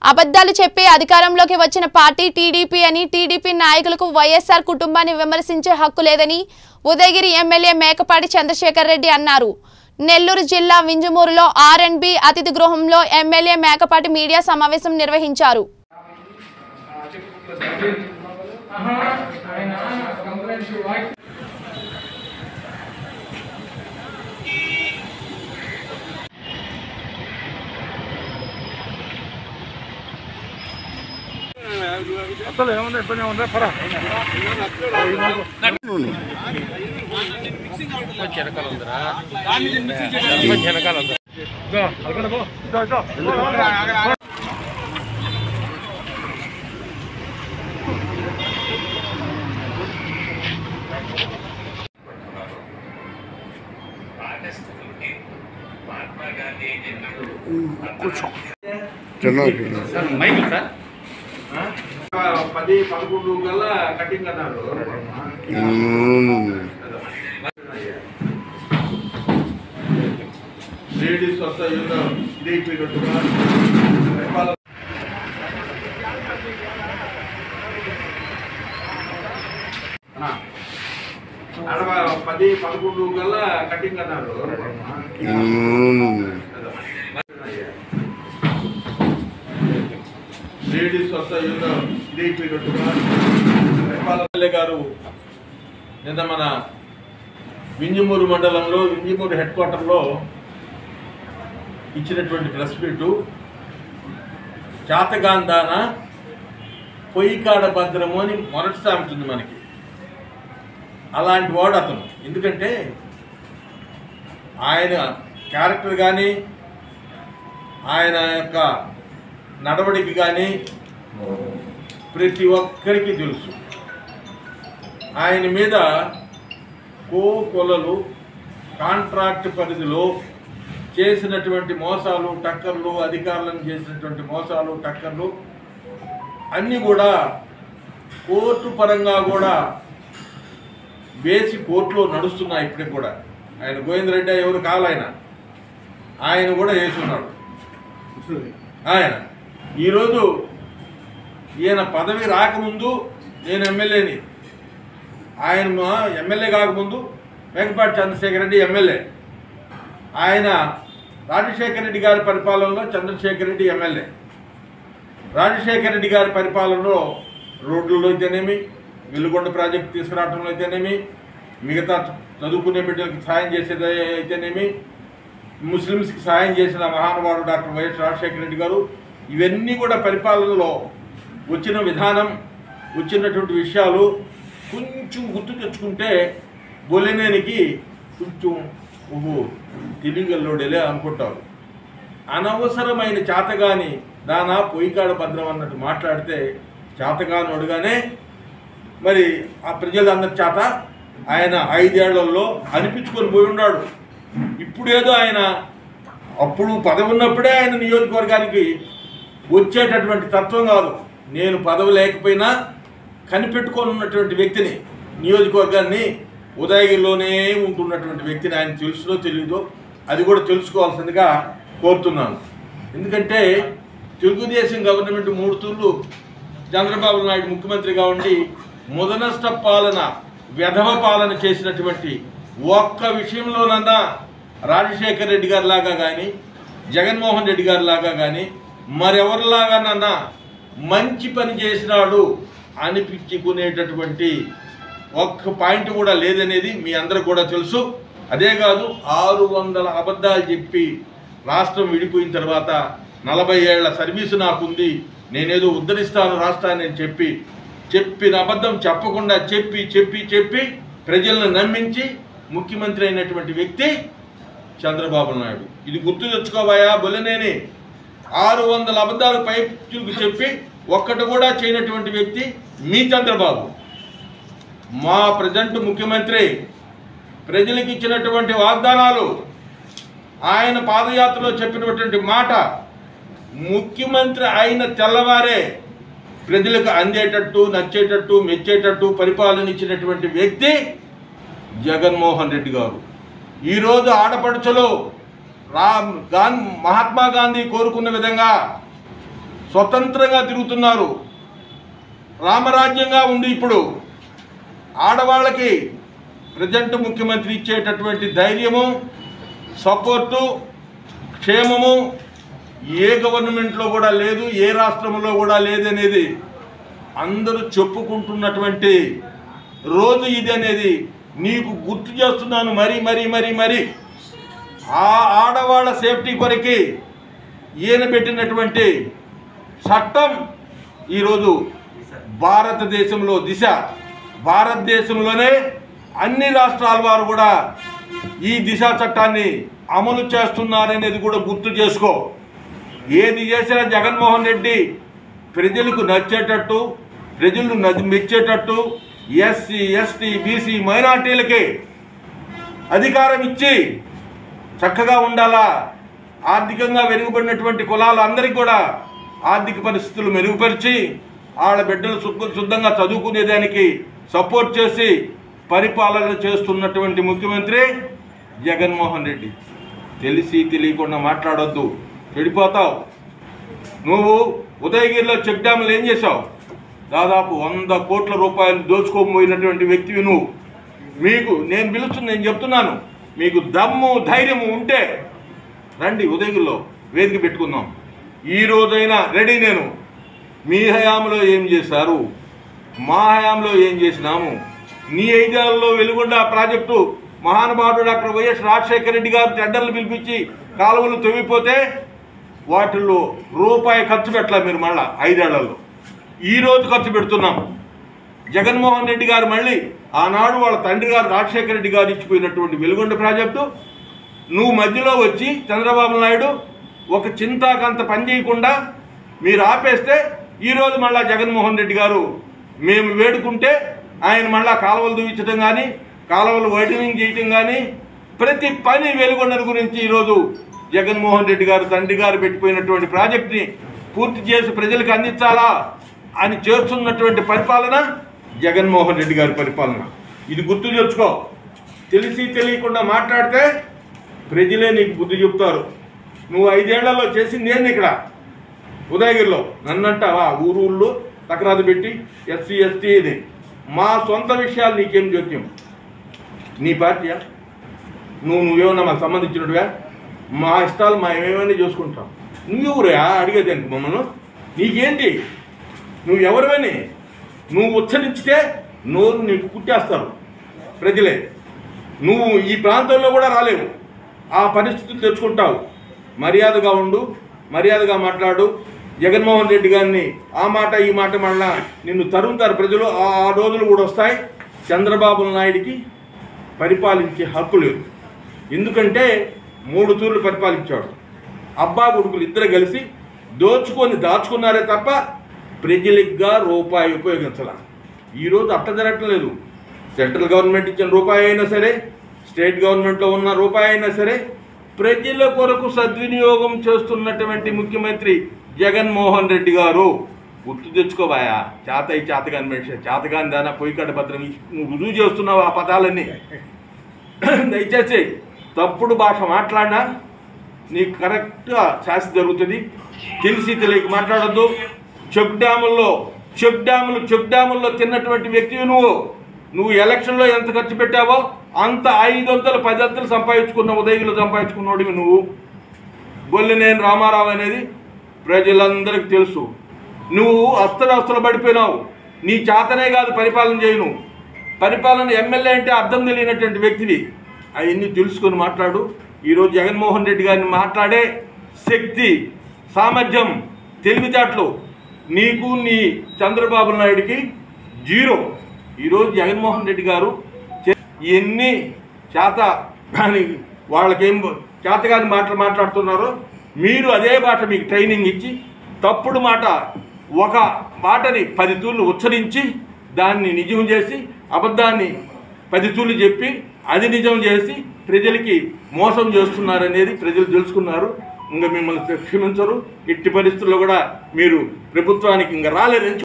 అబద్ధాలు చెప్పి అధికారంలోకి వచ్చిన పార్టీ టీడీపీ అని టీడీపీ నాయకులకు వైఎస్ఆర్ కుటుంబాన్ని విమర్శించే హక్కు లేదని ఉదయగిరి ఎమ్మెల్యే మేకపాటి చంద్రశేఖర్ రెడ్డి అన్నారు నెల్లూరు జిల్లా వింజమూరులో ఆర్ అండ్ బి అతిథి గృహంలో ఎమ్మెల్యే మేకపాటి మీడియా సమావేశం నిర్వహించారు అసలు ఏముంది ఇబ్బంది ఉందా పరా పది పదకొండు కల్లా కటింగ్ అన్నారు లేడీస్ వస్తాయి ఏదో ఇదైపోయినట్టుగా పరిపాలన అన్నా, అడవ పది పదకొండు కల్లా కటింగ్ అన్నారు లేడీస్ వస్తాయి ఏదో ఇదైపోయినట్టుగా పరిపాలన గారు నిన్న మన వింజమూరు మండలంలో వింజమూరు హెడ్ క్వార్టర్లో ఇచ్చినటువంటి ప్రెస్ మీటు చాతగాంధాన పొయ్యికాడ భద్రము అని మొదటి సామెత ఉంది మనకి అలాంటి వాడు అతను ఎందుకంటే ఆయన క్యారెక్టర్ కానీ ఆయన యొక్క నడవడిక కానీ ప్రతి ఒక్కరికి తెలుసు ఆయన మీద కో కొలలు కాంట్రాక్ట్ పరిధిలో చేసినటువంటి మోసాలు టక్కర్లు అధికారులను చేసినటువంటి మోసాలు టక్కర్లు అన్నీ కూడా కోర్టు పరంగా కూడా వేసి కోర్టులో నడుస్తున్నాయి ఇప్పటికి కూడా ఆయన గోవిందరెడ్డి ఎవరు కాలాయన ఆయన కూడా వేసున్నాడు ఆయన ఈరోజు ఈయన పదవి రాకముందు నేను ఎమ్మెల్యేని ఆయన మా ఎమ్మెల్యే కాకముందు వెంకపాటి చంద్రశేఖర్ రెడ్డి ఎమ్మెల్యే ఆయన రాజశేఖర రెడ్డి గారి పరిపాలనలో చంద్రశేఖర్ రెడ్డి ఎమ్మెల్యే రాజశేఖర రెడ్డి గారి పరిపాలనలో రోడ్లలో అయితేనేమి వెలుగొండ ప్రాజెక్టు తీసుకురావడంలో అయితేనేమి మిగతా చదువుకునే బిడ్డలకు సాయం చేసేది అయితేనేమి ముస్లిమ్స్కి సాయం చేసిన మహానుభావుడు డాక్టర్ వైఎస్ రాజశేఖర రెడ్డి గారు ఇవన్నీ కూడా పరిపాలనలో వచ్చిన విధానం వచ్చినటువంటి విషయాలు కొంచెం గుర్తు తెచ్చుకుంటే బొలినేనికి కొంచెం ఓహో తెలివిగల్లోడేలే అనుకుంటారు అనవసరమైన చేతగాని దానా పొయ్యికాడ భద్రం అన్నట్టు మాట్లాడితే చేతగానోడుగానే మరి ఆ ప్రజలందరి చేత ఆయన ఐదేళ్లలో అనిపించుకొని పోయి ఉన్నాడు ఇప్పుడేదో ఆయన అప్పుడు పదవి ఉన్నప్పుడే ఆయన నియోజకవర్గానికి వచ్చేటటువంటి తత్వం కాదు నేను పదవి లేకపోయినా కనిపెట్టుకొని ఉన్నటువంటి వ్యక్తిని నియోజకవర్గాన్ని ఉదయగిరిలోనే ఉంటున్నటువంటి వ్యక్తిని ఆయన తెలుసులో తెలియదో అది కూడా తెలుసుకోవాల్సిందిగా కోరుతున్నాను ఎందుకంటే తెలుగుదేశం గవర్నమెంట్ మూడు తూర్లు చంద్రబాబు నాయుడు ముఖ్యమంత్రిగా ఉండి ముదనష్ట పాలన వెధవ పాలన చేసినటువంటి ఒక్క విషయంలోనన్నా రాజశేఖర్ రెడ్డి గారి లాగా కానీ జగన్మోహన్ రెడ్డి గారి లాగా కానీ మరెవరిలాగానన్నా మంచి పని చేసినాడు అనిపించుకునేటటువంటి ఒక్క పాయింట్ కూడా లేదనేది మీ అందరికి కూడా తెలుసు అదే కాదు ఆరు వందల అబద్ధాలు చెప్పి రాష్ట్రం విడిపోయిన తర్వాత నలభై ఏళ్ల సర్వీసు నాకుంది నేనేదో ఉద్ధరిస్తాను రాష్ట్రాన్ని అని చెప్పి చెప్పిన అబద్ధం చెప్పకుండా చెప్పి చెప్పి చెప్పి ప్రజలను నమ్మించి ముఖ్యమంత్రి అయినటువంటి వ్యక్తి చంద్రబాబు నాయుడు ఇది గుర్తు తెచ్చుకోవాయా బొలనేని ఆరు వందల అబద్ధాలు పై చురుకు చెప్పి ఒక్కటి కూడా చేయనటువంటి వ్యక్తి మీ చంద్రబాబు మా ప్రజెంట్ ముఖ్యమంత్రి ప్రజలకు ఇచ్చినటువంటి వాగ్దానాలు ఆయన పాదయాత్రలో చెప్పినటువంటి మాట ముఖ్యమంత్రి అయిన తెల్లవారే ప్రజలకు అందేటట్టు నచ్చేటట్టు మెచ్చేటట్టు పరిపాలన ఇచ్చినటువంటి వ్యక్తి జగన్మోహన్ రెడ్డి గారు ఈరోజు ఆడపడుచులు రా గాన్ మహాత్మా గాంధీ కోరుకున్న విధంగా స్వతంత్రంగా తిరుగుతున్నారు రామరాజ్యంగా ఉంది ఇప్పుడు ఆడవాళ్ళకి ప్రజెంట్ ముఖ్యమంత్రి ఇచ్చేటటువంటి ధైర్యము సపోర్టు క్షేమము ఏ గవర్నమెంట్లో కూడా లేదు ఏ రాష్ట్రంలో కూడా లేదనేది అందరూ చెప్పుకుంటున్నటువంటి రోజు ఇది అనేది నీకు గుర్తు చేస్తున్నాను మరీ మరీ మరీ మరీ ఆ ఆడవాళ్ళ సేఫ్టీ కొరకి ఈయన పెట్టినటువంటి చట్టం ఈరోజు భారతదేశంలో దిశ భారతదేశంలోనే అన్ని రాష్ట్రాల వారు కూడా ఈ దిశ చట్టాన్ని అమలు చేస్తున్నారనేది కూడా గుర్తు చేసుకో ఏది చేసినా జగన్మోహన్ రెడ్డి ప్రజలకు నచ్చేటట్టు ప్రజలు నచ్చి- మెచ్చేటట్టు ఎస్సీ ఎస్టీ బీసీ మైనార్టీలకి అధికారం ఇచ్చి చక్కగా ఉండాలా ఆర్థికంగా వెనుకబడినటువంటి కులాలు అందరికీ కూడా ఆర్థిక పరిస్థితులు మెరుగుపరిచి వాళ్ళ బిడ్డలు శుద్ధ శుద్ధంగా చదువుకునేదానికి సపోర్ట్ చేసి పరిపాలన చేస్తున్నటువంటి ముఖ్యమంత్రి జగన్మోహన్ రెడ్డి తెలిసి తెలియకుండా మాట్లాడొద్దు చెడిపోతావు నువ్వు ఉదయగిరిలో చెక్ డ్యాములు ఏం చేశావు దాదాపు వంద కోట్ల రూపాయలు దోచుకోబోయినటువంటి వ్యక్తివి నువ్వు మీకు నేను పిలుస్తున్నా నేను చెప్తున్నాను మీకు దమ్ము ధైర్యము ఉంటే రండి ఉదయగిరిలో వేదిక పెట్టుకుందాం ఈ రోజైనా రెడీ నేను మీ హయాంలో ఏం చేశారు మా హయాంలో ఏం చేసినాము నీ ఐదేళ్లలో వెలుగొండ ప్రాజెక్టు మహానుభావుడు డాక్టర్ వైఎస్ రాజశేఖర రెడ్డి గారు టెండర్లు పిలిపించి కాలువలు తవ్విపోతే వాటిల్లో రూపాయి ఖర్చు పెట్టలే మీరు మళ్ళా ఐదేళ్లలో ఈ రోజు ఖర్చు పెడుతున్నాం జగన్మోహన్ రెడ్డి గారు మళ్ళీ ఆనాడు వాళ్ళ తండ్రి గారు రాజశేఖర రెడ్డి గారు ఇచ్చిపోయినటువంటి వెలుగొండ ప్రాజెక్టు నువ్వు మధ్యలో వచ్చి చంద్రబాబు నాయుడు ఒక చింతాకంత పని చేయకుండా మీరు ఆపేస్తే ఈరోజు మళ్ళా జగన్మోహన్ రెడ్డి గారు మేము వేడుకుంటే ఆయన మళ్ళా కాలువలు దూవించడం కానీ కాలువలు వైడనింగ్ చేయటం కానీ ప్రతి పని వెలుగొండల గురించి ఈరోజు జగన్మోహన్ రెడ్డి గారు తండ్రి గారు పెట్టిపోయినటువంటి ప్రాజెక్ట్ని పూర్తి చేసి ప్రజలకు అందించాలా అని చేస్తున్నటువంటి పరిపాలన జగన్మోహన్ రెడ్డి గారి పరిపాలన ఇది గుర్తు తెచ్చుకో తెలిసి తెలియకుండా మాట్లాడితే ప్రజలే నీకు బుద్ధి చెప్తారు నువ్వు ఐదేళ్లలో చేసింది ఏంది ఇక్కడ ఉదయగిరిలో నన్నంటావా ఊరూళ్ళు తకరాదు పెట్టి ఎస్సీ ఎస్టీ ఇది మా సొంత విషయాలు నీకేం జోక్యం నీ పార్టీయా నువ్వు నువ్వేమన్నా మాకు సంబంధించినట్టుగా మా ఇష్టాలు మా ఏమైనా చూసుకుంటాం నువ్వెవరుయా అడిగేదానికి మమ్మల్ని నీకేంటి నువ్వు ఎవరివని నువ్వు ఉచ్చరించితే నోరు నీకు కుట్టేస్తారు ప్రజలే నువ్వు ఈ ప్రాంతంలో కూడా రాలేవు ఆ పరిస్థితులు తెచ్చుకుంటావు మర్యాదగా ఉండు మర్యాదగా మాట్లాడు జగన్మోహన్ రెడ్డి గారిని ఆ మాట ఈ మాట మళ్ళా నిన్ను తరుముతారు ప్రజలు ఆ ఆ రోజులు కూడా వస్తాయి చంద్రబాబు నాయుడికి పరిపాలించే హక్కు లేదు ఎందుకంటే మూడు తూర్లు పరిపాలించాడు అబ్బా కొడుకులు ఇద్దరు కలిసి దోచుకొని దాచుకున్నారే తప్ప ప్రజలకిగా రూపాయి ఉపయోగించాల ఈరోజు అట్ట జరగట్లేదు సెంట్రల్ గవర్నమెంట్ ఇచ్చిన రూపాయి అయినా సరే స్టేట్ గవర్నమెంట్లో ఉన్న రూపాయి అయినా సరే ప్రజల కొరకు సద్వినియోగం చేస్తున్నటువంటి ముఖ్యమంత్రి జగన్మోహన్ రెడ్డి గారు గుర్తు తెచ్చుకోబాయా చేతయి చేతగాని మనిషి చేతగాని దానా పొయ్యి కట్ట భద్రం నువ్వు రుజువు చేస్తున్నావు ఆ పదాలన్నీ దయచేసి తప్పుడు భాష మాట్లాడినా నీకు కరెక్ట్గా శాస్తి జరుగుతుంది తెలిసి తెలియక మాట్లాడద్దు చెక్ డ్యాముల్లో చెక్ డ్యాములు చెక్ డ్యాముల్లో తిన్నటువంటి వ్యక్తివి నువ్వు నువ్వు ఎలక్షన్లో ఎంత ఖర్చు పెట్టావో అంత ఐదు వందలు పది వందలు సంపాదించుకున్న ఉదయగిలో సంపాదించుకున్నోడివి నువ్వు బొల్లినేని రామారావు అనేది ప్రజలందరికీ తెలుసు నువ్వు అస్తవ్యస్తలు పడిపోయినావు నీ చేతనే కాదు పరిపాలన చేయను పరిపాలన ఎమ్మెల్యే అంటే అర్థం తెలియనటువంటి వ్యక్తివి అవన్నీ తెలుసుకొని మాట్లాడు ఈరోజు జగన్మోహన్ రెడ్డి గారిని మాట్లాడే శక్తి సామర్థ్యం తెలివితేటలు నీకు నీ చంద్రబాబు నాయుడికి జీరో ఈరోజు జగన్మోహన్ రెడ్డి గారు చే- ఎన్ని చేత కానీ వాళ్ళకేం చేతగాని మాటలు మాట్లాడుతున్నారో మీరు అదే మాట మీకు ట్రైనింగ్ ఇచ్చి తప్పుడు మాట ఒక మాటని పది తూర్లు ఉచ్చరించి దాన్ని నిజం చేసి అబద్ధాన్ని పది తూర్లు చెప్పి అది నిజం చేసి ప్రజలకి మోసం చేస్తున్నారనేది ప్రజలు తెలుసుకున్నారు ఇంకా మిమ్మల్ని క్షమించరు ఎట్టి పరిస్థితుల్లో కూడా మీరు ప్రభుత్వానికి ఇంకా రాలేరని